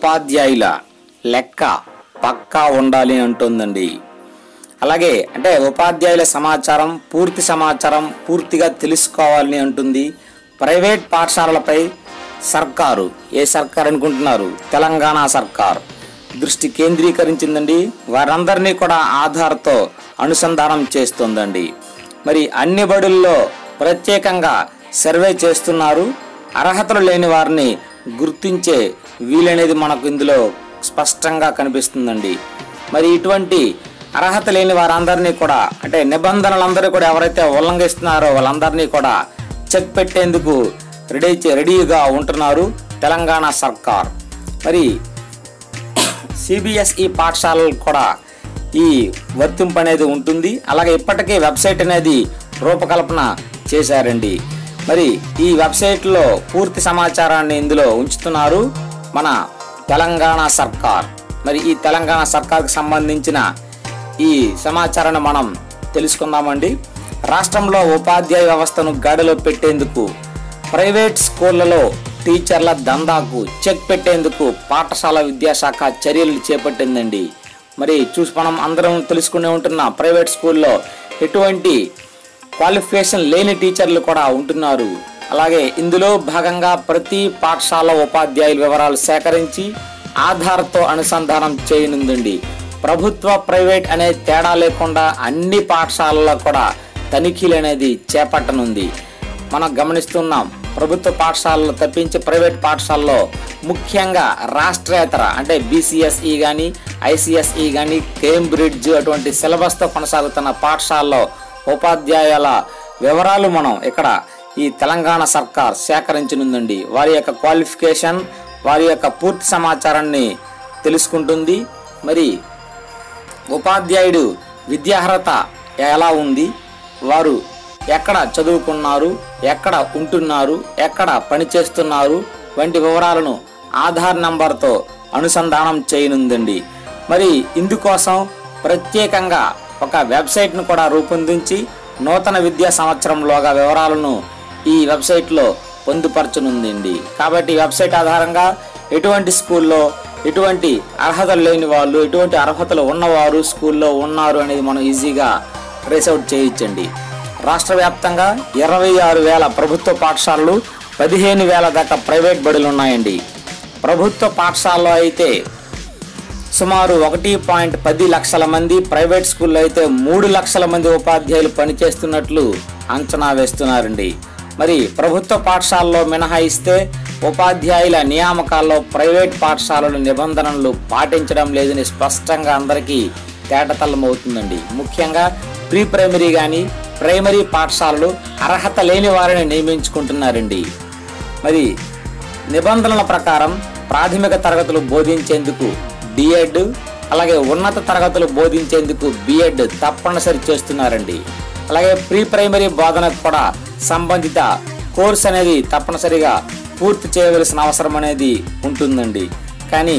ఉపాధ్యాయుల లెక్క పక్కా ఉండాలి అంటుందండి అలాగే అంటే ఉపాధ్యాయుల సమాచారం పూర్తి సమాచారం పూర్తిగా తెలుసుకోవాలని అంటుంది ప్రైవేట్ పాఠశాలలపై సర్కారు ఏ సర్కార్ అనుకుంటున్నారు తెలంగాణ సర్కార్ దృష్టి కేంద్రీకరించిందండి వారందరినీ కూడా ఆధార్తో అనుసంధానం చేస్తుందండి మరి అన్ని బడుల్లో ప్రత్యేకంగా సర్వే చేస్తున్నారు అర్హతలు లేని వారిని గుర్తించే వీలనేది మనకు ఇందులో స్పష్టంగా కనిపిస్తుందండి మరి ఇటువంటి అర్హత లేని వారందరినీ కూడా అంటే నిబంధనలందరూ కూడా ఎవరైతే ఉల్లంఘిస్తున్నారో వాళ్ళందరినీ కూడా చెక్ పెట్టేందుకు రెడీ చే- రెడీగా ఉంటున్నారు తెలంగాణ సర్కార్ మరి సిబిఎస్ఈ పాఠశాలలు కూడా ఈ వర్తింపు అనేది ఉంటుంది అలాగే ఇప్పటికే వెబ్సైట్ అనేది రూపకల్పన చేశారండి మరి ఈ వెబ్సైట్లో పూర్తి సమాచారాన్ని ఇందులో ఉంచుతున్నారు మన తెలంగాణ సర్కార్ మరి ఈ తెలంగాణ సర్కార్కి సంబంధించిన ఈ సమాచారాన్ని మనం తెలుసుకుందామండి రాష్ట్రంలో ఉపాధ్యాయ వ్యవస్థను గాడిలో పెట్టేందుకు ప్రైవేట్ స్కూళ్లలో టీచర్ల దందాకు చెక్ పెట్టేందుకు పాఠశాల విద్యాశాఖ చర్యలు చేపట్టిందండి మరి చూసి మనం అందరం తెలుసుకునే ఉంటున్న ప్రైవేట్ స్కూల్లో ఎటువంటి క్వాలిఫికేషన్ లేని టీచర్లు కూడా ఉంటున్నారు అలాగే ఇందులో భాగంగా ప్రతి పాఠశాల ఉపాధ్యాయుల వివరాలు సేకరించి ఆధార్తో అనుసంధానం చేయనుందండి ప్రభుత్వ ప్రైవేట్ అనే తేడా లేకుండా అన్ని పాఠశాలల్లో కూడా తనిఖీలు అనేది చేపట్టనుంది మనం గమనిస్తున్నాం ప్రభుత్వ పాఠశాలలో తప్పించి ప్రైవేట్ పాఠశాలలో ముఖ్యంగా రాష్ట్రేతర అంటే బీసీఎస్ఈ కానీ ఐసిఎస్ఈ కానీ కేంబ్రిడ్జ్ అటువంటి సిలబస్తో కొనసాగుతున్న పాఠశాలలో ఉపాధ్యాయుల వివరాలు మనం ఇక్కడ ఈ తెలంగాణ సర్కార్ సేకరించనుందండి వారి యొక్క క్వాలిఫికేషన్ వారి యొక్క పూర్తి సమాచారాన్ని తెలుసుకుంటుంది మరి ఉపాధ్యాయుడు విద్యార్హత ఎలా ఉంది వారు ఎక్కడ చదువుకున్నారు ఎక్కడ ఉంటున్నారు ఎక్కడ పనిచేస్తున్నారు వంటి వివరాలను ఆధార్ నంబర్తో అనుసంధానం చేయనుందండి మరి ఇందుకోసం ప్రత్యేకంగా ఒక వెబ్సైట్ను కూడా రూపొందించి నూతన విద్యా సంవత్సరంలోగా వివరాలను ఈ వెబ్సైట్లో పొందుపరచనుందండి కాబట్టి ఈ వెబ్సైట్ ఆధారంగా ఎటువంటి స్కూల్లో ఎటువంటి అర్హతలు లేని వాళ్ళు ఎటువంటి అర్హతలు ఉన్నవారు స్కూల్లో ఉన్నారు అనేది మనం ఈజీగా ట్రేస్ అవుట్ చేయించండి రాష్ట్ర వ్యాప్తంగా ఇరవై ఆరు వేల ప్రభుత్వ పాఠశాలలు పదిహేను వేల దాకా ప్రైవేట్ బడులు ఉన్నాయండి ప్రభుత్వ పాఠశాలలో అయితే సుమారు ఒకటి పాయింట్ పది లక్షల మంది ప్రైవేట్ స్కూల్లో అయితే మూడు లక్షల మంది ఉపాధ్యాయులు పనిచేస్తున్నట్లు అంచనా వేస్తున్నారండి మరి ప్రభుత్వ పాఠశాలలో మినహాయిస్తే ఉపాధ్యాయుల నియామకాల్లో ప్రైవేట్ పాఠశాలల నిబంధనలు పాటించడం లేదని స్పష్టంగా అందరికీ తేటతల్లమవుతుందండి ముఖ్యంగా ప్రీ ప్రైమరీ కానీ ప్రైమరీ పాఠశాలలు అర్హత లేని వారిని నియమించుకుంటున్నారండి మరి నిబంధనల ప్రకారం ప్రాథమిక తరగతులు బోధించేందుకు డిఎడ్ అలాగే ఉన్నత తరగతులు బోధించేందుకు బిఎడ్ తప్పనిసరి చేస్తున్నారండి అలాగే ప్రీ ప్రైమరీ బోధనకు కూడా సంబంధిత కోర్స్ అనేది తప్పనిసరిగా పూర్తి చేయవలసిన అవసరం అనేది ఉంటుందండి కానీ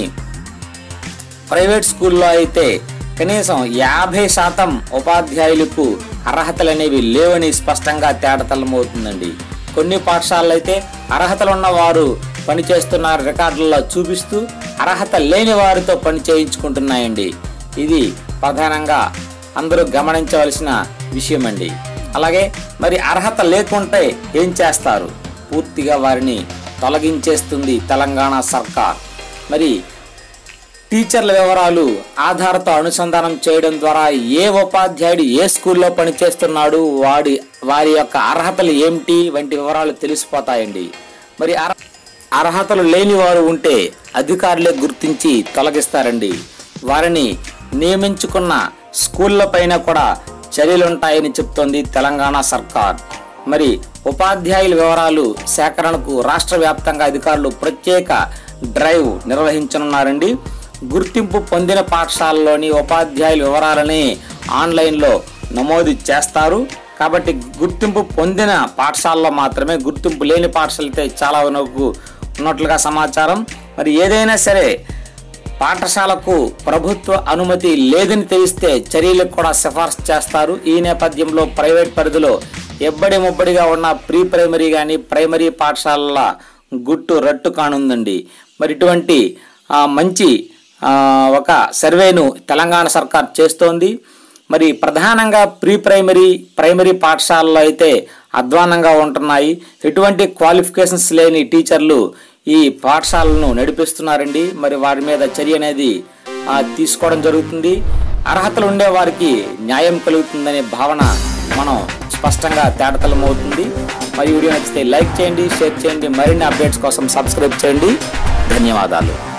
ప్రైవేట్ స్కూల్లో అయితే కనీసం యాభై శాతం ఉపాధ్యాయులకు అర్హతలు అనేవి లేవని స్పష్టంగా తేటతల్లమవుతుందండి కొన్ని పాఠశాలలు అయితే అర్హతలు ఉన్న వారు పనిచేస్తున్న రికార్డుల్లో చూపిస్తూ అర్హత లేని వారితో పని చేయించుకుంటున్నాయండి ఇది ప్రధానంగా అందరూ గమనించవలసిన విషయం అండి అలాగే మరి అర్హత లేకుంటే ఏం చేస్తారు పూర్తిగా వారిని తొలగించేస్తుంది తెలంగాణ సర్కార్ మరి టీచర్ల వివరాలు ఆధార్తో అనుసంధానం చేయడం ద్వారా ఏ ఉపాధ్యాయుడు ఏ స్కూల్లో పనిచేస్తున్నాడు వాడి వారి యొక్క అర్హతలు ఏమిటి వంటి వివరాలు తెలిసిపోతాయండి మరి అర్హ అర్హతలు లేని వారు ఉంటే అధికారులే గుర్తించి తొలగిస్తారండి వారిని నియమించుకున్న స్కూళ్ళ పైన కూడా చర్యలుంటాయని చెప్తోంది తెలంగాణ సర్కార్ మరి ఉపాధ్యాయుల వివరాలు సేకరణకు రాష్ట్ర వ్యాప్తంగా అధికారులు ప్రత్యేక డ్రైవ్ నిర్వహించనున్నారండి గుర్తింపు పొందిన పాఠశాలలోని ఉపాధ్యాయుల వివరాలని ఆన్లైన్లో నమోదు చేస్తారు కాబట్టి గుర్తింపు పొందిన పాఠశాలలో మాత్రమే గుర్తింపు లేని పాఠశాల అయితే చాలా వరకు ఉన్నట్లుగా సమాచారం మరి ఏదైనా సరే పాఠశాలకు ప్రభుత్వ అనుమతి లేదని తెలిస్తే చర్యలకు కూడా సిఫార్సు చేస్తారు ఈ నేపథ్యంలో ప్రైవేట్ పరిధిలో ఎబ్బడి ముబ్బడిగా ఉన్న ప్రీ ప్రైమరీ కానీ ప్రైమరీ పాఠశాలల గుట్టు రట్టు కానుందండి మరి ఇటువంటి ఆ, మంచి ఆ, ఒక సర్వేను తెలంగాణ సర్కార్ చేస్తోంది మరి ప్రధానంగా ప్రీ ప్రైమరీ ప్రైమరీ పాఠశాలలో అయితే అధ్వానంగా ఉంటున్నాయి ఎటువంటి క్వాలిఫికేషన్స్ లేని టీచర్లు ఈ పాఠశాలను నడిపిస్తున్నారండి మరి వారి మీద చర్య అనేది ఆ, తీసుకోవడం జరుగుతుంది అర్హతలు ఉండే వారికి న్యాయం కలుగుతుందనే భావన మనం స్పష్టంగా తేటతలమవుతుంది మరి వీడియో నచ్చితే లైక్ చేయండి షేర్ చేయండి మరిన్ని అప్డేట్స్ కోసం సబ్స్క్రైబ్ చేయండి ధన్యవాదాలు